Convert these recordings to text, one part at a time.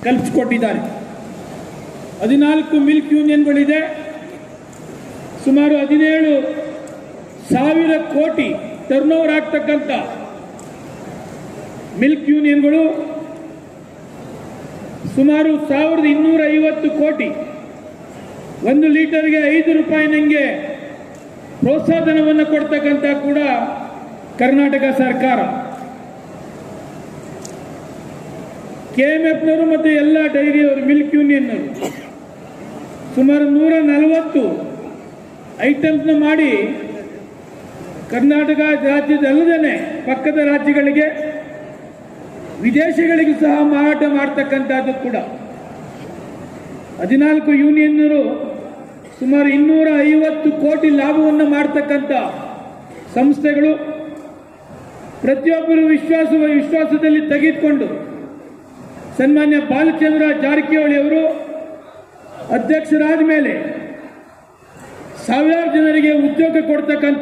ಕಲ್ಪಿಸಿಕೊಟ್ಟಿದ್ದಾರೆ ಹದಿನಾಲ್ಕು ಮಿಲ್ಕ್ ಯೂನಿಯನ್ಗಳಿದೆ ಸುಮಾರು ಹದಿನೇಳು ಸಾವಿರ ಕೋಟಿ ಟರ್ನ್ ಓವರ್ ಆಗ್ತಕ್ಕಂಥ ಮಿಲ್ಕ್ ಯೂನಿಯನ್ಗಳು ಸುಮಾರು ಸಾವಿರದ ಇನ್ನೂರ ಐವತ್ತು ಕೋಟಿ ಒಂದು ಲೀಟರ್ಗೆ ಐದು ರೂಪಾಯಿನಂಗೆ ಪ್ರೋತ್ಸಾಹಧನವನ್ನು ಕೊಡ್ತಕ್ಕಂಥ ಕೂಡ ಕರ್ನಾಟಕ ಸರ್ಕಾರ ಕೆ ಎಂ ಎಫ್ನವರು ಮತ್ತು ಎಲ್ಲ ಡೈರಿಯವರು ಮಿಲ್ಕ್ ಯೂನಿಯನ್ನರು ಸುಮಾರು ನೂರ ನಲವತ್ತು ಐಟಮ್ಸ್ನ ಮಾಡಿ ಕರ್ನಾಟಕ ರಾಜ್ಯದಲ್ಲದೇ ಪಕ್ಕದ ರಾಜ್ಯಗಳಿಗೆ ವಿದೇಶಗಳಿಗೂ ಸಹ ಮಾರಾಟ ಮಾಡ್ತಕ್ಕಂಥದ್ದು ಕೂಡ ಹದಿನಾಲ್ಕು ಯೂನಿಯನ್ನರು ಸುಮಾರು ಇನ್ನೂರ ಐವತ್ತು ಕೋಟಿ ಲಾಭವನ್ನು ಮಾಡ್ತಕ್ಕಂಥ ಸಂಸ್ಥೆಗಳು ಪ್ರತಿಯೊಬ್ಬರು ವಿಶ್ವಾಸ ವಿಶ್ವಾಸದಲ್ಲಿ ತೆಗೆದುಕೊಂಡು ಸನ್ಮಾನ್ಯ ಬಾಲಚಂದ್ರ ಜಾರಕಿಹೊಳಿ ಅವರು ಅಧ್ಯಕ್ಷರಾದ ಮೇಲೆ ಸಾವಿರಾರು ಜನರಿಗೆ ಉದ್ಯೋಗ ಕೊಡ್ತಕ್ಕಂಥ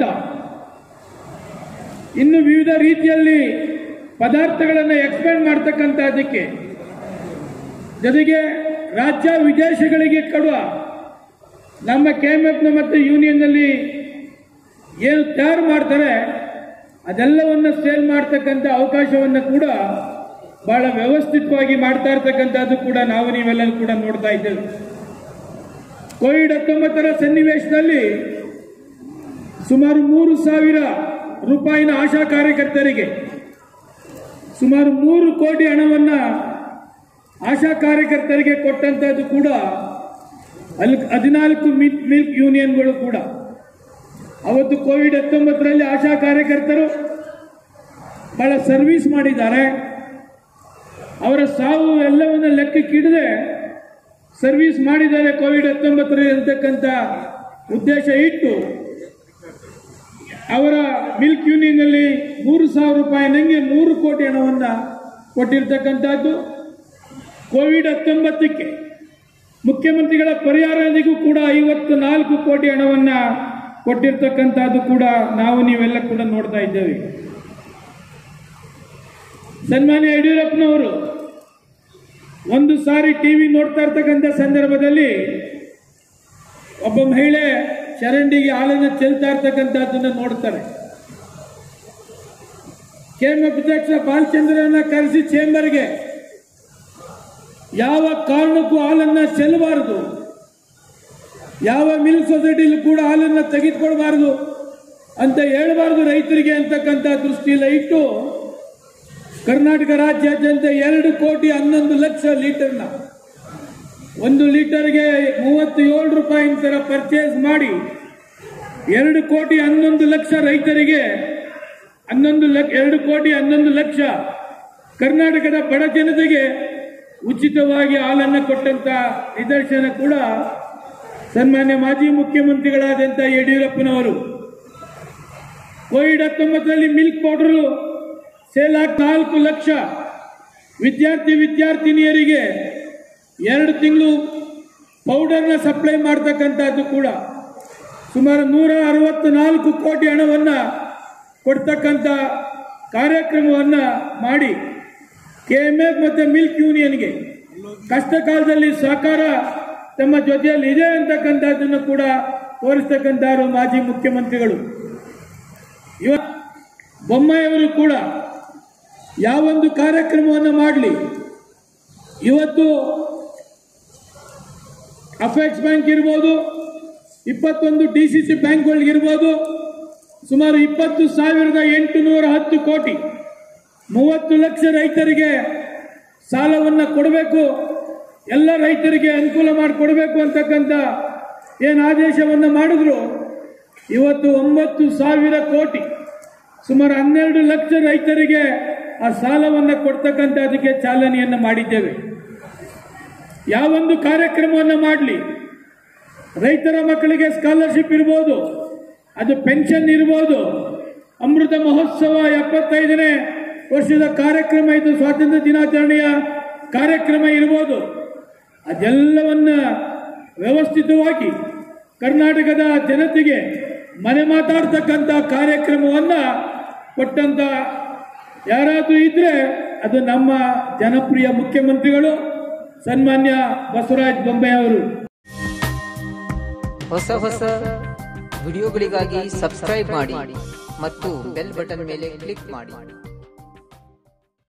ಇನ್ನು ವಿವಿಧ ರೀತಿಯಲ್ಲಿ ಪದಾರ್ಥಗಳನ್ನು ಎಕ್ಸ್ಪೆಂಡ್ ಮಾಡ್ತಕ್ಕಂಥದ್ದಕ್ಕೆ ಜೊತೆಗೆ ರಾಜ್ಯ ವಿದೇಶಗಳಿಗೆ ಕೊಡುವ ನಮ್ಮ ಕೆ ಎಂ ಎಫ್ನ ಮತ್ತು ಯೂನಿಯನ್ನಲ್ಲಿ ಏನು ತಯಾರು ಮಾಡ್ತಾರೆ ಅದೆಲ್ಲವನ್ನು ಸೇಲ್ ಮಾಡ್ತಕ್ಕಂಥ ಅವಕಾಶವನ್ನು ಕೂಡ ಬಹಳ ವ್ಯವಸ್ಥಿತವಾಗಿ ಮಾಡ್ತಾ ಇರ್ತಕ್ಕಂಥದ್ದು ಕೂಡ ನಾವು ನೀವೆಲ್ಲರೂ ಕೂಡ ನೋಡ್ತಾ ಇದ್ದೇವೆ ಕೋವಿಡ್ ಹತ್ತೊಂಬತ್ತರ ಸನ್ನಿವೇಶದಲ್ಲಿ ಸುಮಾರು ಮೂರು ಸಾವಿರ ರೂಪಾಯಿನ ಆಶಾ ಕಾರ್ಯಕರ್ತರಿಗೆ ಸುಮಾರು ಮೂರು ಕೋಟಿ ಹಣವನ್ನ ಆಶಾ ಕಾರ್ಯಕರ್ತರಿಗೆ ಕೊಟ್ಟಂತದ್ದು ಕೂಡ ಅಲ್ಲಿ ಹದಿನಾಲ್ಕು ಮಿಲ್ಕ್ ಮಿಲ್ಕ್ ಯೂನಿಯನ್ಗಳು ಕೂಡ ಅವತ್ತು ಕೋವಿಡ್ ಹತ್ತೊಂಬತ್ತರಲ್ಲಿ ಆಶಾ ಕಾರ್ಯಕರ್ತರು ಬಹಳ ಸರ್ವಿಸ್ ಮಾಡಿದ್ದಾರೆ ಅವರ ಸಾವು ಎಲ್ಲವನ್ನ ಲೆಕ್ಕಕ್ಕಿಡದೆ ಸರ್ವಿಸ್ ಮಾಡಿದ್ದಾರೆ ಕೋವಿಡ್ ಹತ್ತೊಂಬತ್ತರಲ್ಲಿ ಅಂತಕ್ಕಂಥ ಉದ್ದೇಶ ಇಟ್ಟು ಅವರ ಮಿಲ್ಕ್ ಯೂನಿಯನ್ನಲ್ಲಿ ಮೂರು ಸಾವಿರ ರೂಪಾಯಿನಂಗೆ ಮೂರು ಕೋಟಿ ಹಣವನ್ನು ಕೊಟ್ಟಿರ್ತಕ್ಕಂಥದ್ದು ಕೋವಿಡ್ ಹತ್ತೊಂಬತ್ತಕ್ಕೆ ಮುಖ್ಯಮಂತ್ರಿಗಳ ಪರಿಹಾರ ನಿಧಿಗೂ ಕೂಡ ಐವತ್ತು ನಾಲ್ಕು ಕೋಟಿ ಹಣವನ್ನು ಕೊಟ್ಟಿರ್ತಕ್ಕಂಥದ್ದು ಕೂಡ ನಾವು ನೀವೆಲ್ಲ ಕೂಡ ನೋಡ್ತಾ ಇದ್ದೇವೆ ಸನ್ಮಾನ್ಯ ಯಡಿಯೂರಪ್ಪನವರು ಒಂದು ಸಾರಿ ಟಿವಿ ನೋಡ್ತಾ ಇರ್ತಕ್ಕಂಥ ಸಂದರ್ಭದಲ್ಲಿ ಒಬ್ಬ ಮಹಿಳೆ ಚರಂಡಿಗೆ ಹಾಲನ್ನು ಚೆಲ್ತಾ ಇರ್ತಕ್ಕಂಥದ್ದನ್ನ ನೋಡ್ತಾರೆ ಕೆಎಂಎಫ್ ಅಧ್ಯಕ್ಷ ಬಾಲಚಂದ್ರನ ಕರೆಸಿ ಚೇಂಬರ್ಗೆ ಯಾವ ಕಾರಣಕ್ಕೂ ಹಾಲನ್ನ ಚೆಲ್ಲಬಾರದು ಯಾವ ಮಿಲ್ಕ್ ಸೊಸೈಟಿಲೂ ಕೂಡ ಹಾಲನ್ನ ತೆಗೆದುಕೊಳ್ಬಾರದು ಅಂತ ಹೇಳಬಾರದು ರೈತರಿಗೆ ಅಂತಕ್ಕಂಥ ದೃಷ್ಟಿಯಲ್ಲಿ ಇಟ್ಟು ಕರ್ನಾಟಕ ರಾಜ್ಯಾದ್ಯಂತ ಎರಡು ಕೋಟಿ ಹನ್ನೊಂದು ಲಕ್ಷ ಲೀಟರ್ನ ಒಂದು ಲೀಟರ್ಗೆ ಮೂವತ್ತೇಳು ರೂಪಾಯಿ ತರ ಪರ್ಚೇಸ್ ಮಾಡಿ ಎರಡು ಕೋಟಿ ಹನ್ನೊಂದು ಲಕ್ಷ ರೈತರಿಗೆ ಹನ್ನೊಂದು ಲಕ್ಷ ಎರಡು ಕೋಟಿ ಹನ್ನೊಂದು ಲಕ್ಷ ಕರ್ನಾಟಕದ ಬಡ ಜನತೆಗೆ ಉಚಿತವಾಗಿ ಹಾಲನ್ನು ಕೊಟ್ಟಂತ ನಿದರ್ಶನ ಕೂಡ ಸನ್ಮಾನ್ಯ ಮಾಜಿ ಮುಖ್ಯಮಂತ್ರಿಗಳಾದಂಥ ಯಡಿಯೂರಪ್ಪನವರು ಕೋವಿಡ್ ಹತ್ತೊಂಬತ್ತರಲ್ಲಿ ಮಿಲ್ಕ್ ಪೌಡರ್ ಸೇಲ್ ಆಗಿ ನಾಲ್ಕು ಲಕ್ಷ ವಿದ್ಯಾರ್ಥಿ ವಿದ್ಯಾರ್ಥಿನಿಯರಿಗೆ ಎರಡು ತಿಂಗಳು ಪೌಡರ್ನ ಸಪ್ಲೈ ಮಾಡ್ತಕ್ಕಂಥದ್ದು ಕೂಡ ಸುಮಾರು ನೂರ ಅರವತ್ತು ನಾಲ್ಕು ಕೋಟಿ ಹಣವನ್ನು ಕೊಡ್ತಕ್ಕಂಥ ಕಾರ್ಯಕ್ರಮವನ್ನು ಮಾಡಿ ಕೆ ಎಮ್ ಎಫ್ ಮತ್ತು ಮಿಲ್ಕ್ ಯೂನಿಯನ್ಗೆ ಕಷ್ಟ ಕಾಲದಲ್ಲಿ ಸಹಕಾರ ತಮ್ಮ ಜೊತೆಯಲ್ಲಿ ಇದೆ ಅಂತಕ್ಕಂಥದ್ದನ್ನು ಕೂಡ ತೋರಿಸ್ತಕ್ಕಂಥವರು ಮಾಜಿ ಮುಖ್ಯಮಂತ್ರಿಗಳು ಇವತ್ತು ಬೊಮ್ಮಾಯಿಯವರು ಕೂಡ ಯಾವೊಂದು ಕಾರ್ಯಕ್ರಮವನ್ನು ಮಾಡಲಿ ಇವತ್ತು ಅಫೆಕ್ಸ್ ಬ್ಯಾಂಕ್ ಇರ್ಬೋದು ಇಪ್ಪತ್ತೊಂದು ಡಿ ಸಿ ಸಿ ಬ್ಯಾಂಕ್ಗಳಿಗಿರ್ಬೋದು ಸುಮಾರು ಇಪ್ಪತ್ತು ಸಾವಿರದ ಎಂಟುನೂರ ಹತ್ತು ಕೋಟಿ ಮೂವತ್ತು ಲಕ್ಷ ರೈತರಿಗೆ ಸಾಲವನ್ನು ಕೊಡಬೇಕು ಎಲ್ಲ ರೈತರಿಗೆ ಅನುಕೂಲ ಮಾಡಿಕೊಡ್ಬೇಕು ಅಂತಕ್ಕಂಥ ಏನು ಆದೇಶವನ್ನು ಮಾಡಿದ್ರು ಇವತ್ತು ಒಂಬತ್ತು ಸಾವಿರ ಕೋಟಿ ಸುಮಾರು ಹನ್ನೆರಡು ಲಕ್ಷ ರೈತರಿಗೆ ಆ ಸಾಲವನ್ನು ಕೊಡ್ತಕ್ಕಂಥ ಅದಕ್ಕೆ ಚಾಲನೆಯನ್ನು ಮಾಡಿದ್ದೇವೆ ಯಾವೊಂದು ಕಾರ್ಯಕ್ರಮವನ್ನು ಮಾಡಲಿ ರೈತರ ಮಕ್ಕಳಿಗೆ ಸ್ಕಾಲರ್ಶಿಪ್ ಇರ್ಬೋದು ಅದು ಪೆನ್ಷನ್ ಇರ್ಬೋದು ಅಮೃತ ಮಹೋತ್ಸವ ಎಪ್ಪತ್ತೈದನೇ ವರ್ಷದ ಕಾರ್ಯಕ್ರಮ ಇದು ಸ್ವಾತಂತ್ರ್ಯ ದಿನಾಚರಣೆಯ ಕಾರ್ಯಕ್ರಮ ಇರ್ಬೋದು ಅದೆಲ್ಲವನ್ನ ವ್ಯವಸ್ಥಿತವಾಗಿ ಕರ್ನಾಟಕದ ಜನತೆಗೆ ಮನೆ ಮಾತಾಡ್ತಕ್ಕಂಥ ಕಾರ್ಯಕ್ರಮವನ್ನ ಕೊಟ್ಟಂತ ಯಾರಾದರೂ ಇದ್ರೆ ಅದು ನಮ್ಮ ಜನಪ್ರಿಯ ಮುಖ್ಯಮಂತ್ರಿಗಳು ಸನ್ಮಾನ್ಯ ಬಸವರಾಜ ಬೊಂಬೆ ಅವರು ಹೊಸ ಹೊಸ ವಿಡಿಯೋಗಳಿಗಾಗಿ ಸಬ್ಸ್ಕ್ರೈಬ್ ಮಾಡಿ ಮತ್ತು ಬೆಲ್ ಬಟನ್ ಮೇಲೆ ಕ್ಲಿಕ್ ಮಾಡಿ